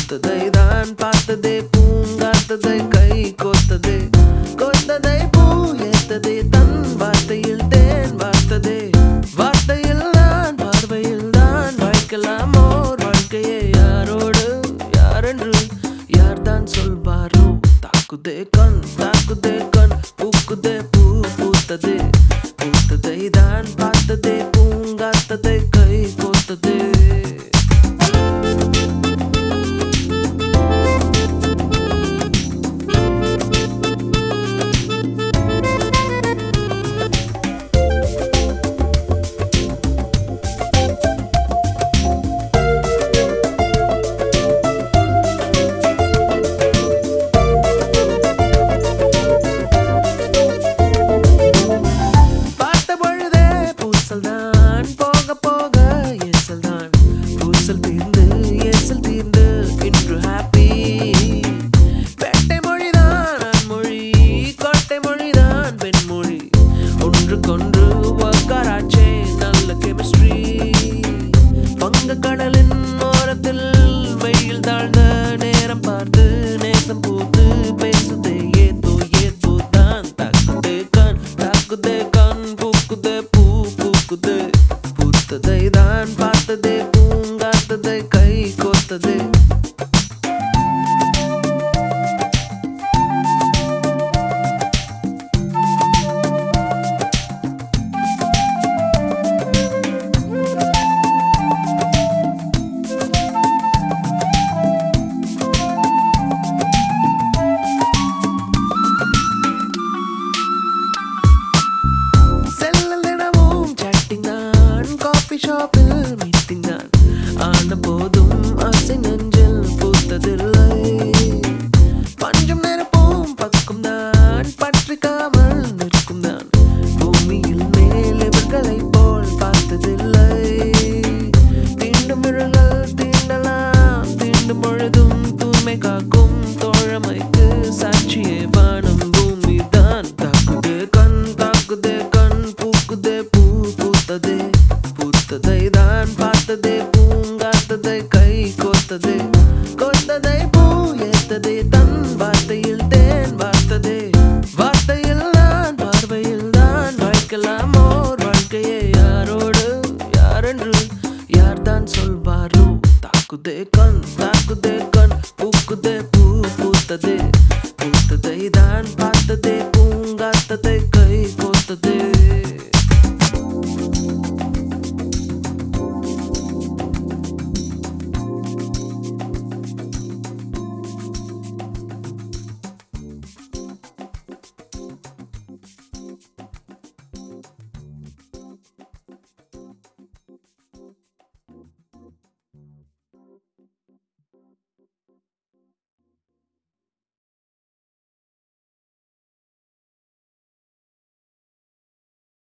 பூத்ததை தான் பார்த்ததே பூங்காத்ததை கை கோத்ததே கோத்ததை பூ ஏத்ததே தன் வார்த்தையில் தேன் வார்த்ததே வார்த்தையில் நான் பார்வையில் தான் வாழ்க்கலாம் ஓர் வாழ்க்கையே யாரோடு யாரென்று யார்தான் சொல்வாரோ தாக்குதே கண் தாக்குதே கண் பூக்குதே பூ பூத்ததே பூத்ததை தான் பார்த்ததே பூங்காத்ததை கை கோத்ததே பார்த்த பொழுதே பூசல் தான் போக போக ஏசல் தான் பூசல் தீர்ந்து ஏசல் தீர்ந்து இன்று ஹாப்பி பேட்டை மொழிதான் மொழி கோட்டை மொழிதான் பெண்மொழி ஒன்றுக்கொன்று ஒக்காராச்சே நல்ல கெமிஸ்ட்ரி வங்க கடலின் ஓரத்தில் வெயில் தாழ்ந்த நேரம் பார்த்து நேசம் பூத்து பேசுதே ஏதோ ஏதோ தான் தாக்குதே கண் தாக்குதே கண் பூக்குதே பூ பூக்குதே பூத்ததை தான் பார்த்ததே பூங்காத்ததை கை கோத்ததே செல்லில் தினமும் chatting தான் காஃபி ஷாப்பில் மீட்டிங் தான் ஆன போதும் ஆசை நெஞ்சில் பூத்ததில்லை பஞ்சம் நிரப்பும் பக்கம் தான் பற்றிக்காமல் நிற்கும் தான் பூமியில் மேல் இவர்களைப் போல் பார்த்ததில்லை தீண்டும் விரல்கள் தீண்டலாம் தீண்டும் பொழுதும் தூய்மை காக்கும் தோழமைக்கு சாட்சியே வானம் பூமி தான் தாக்குதே கண் தாக்குதே கண் பூக்குதே பூ பூத்ததே பூத்ததை தான் பார்த்ததே பூங்காத்ததை கை கோத்ததே கோத்ததை பூ ஏத்ததே தன் வார்த்தையில் தேன் வார்த்ததே வார்த்தையில் நான் பார்வையில் தான் வாழ்க்கலாம் ஓர் வாழ்க்கையே யாரோடு யாரென்று யார்தான் சொல்வாரோ தாக்குதே கண் தாக்குதே கண் பூக்குதே பூ பூத்ததே பூத்ததை தான் பார்த்ததே பூங்காத்ததை கை கோத்ததே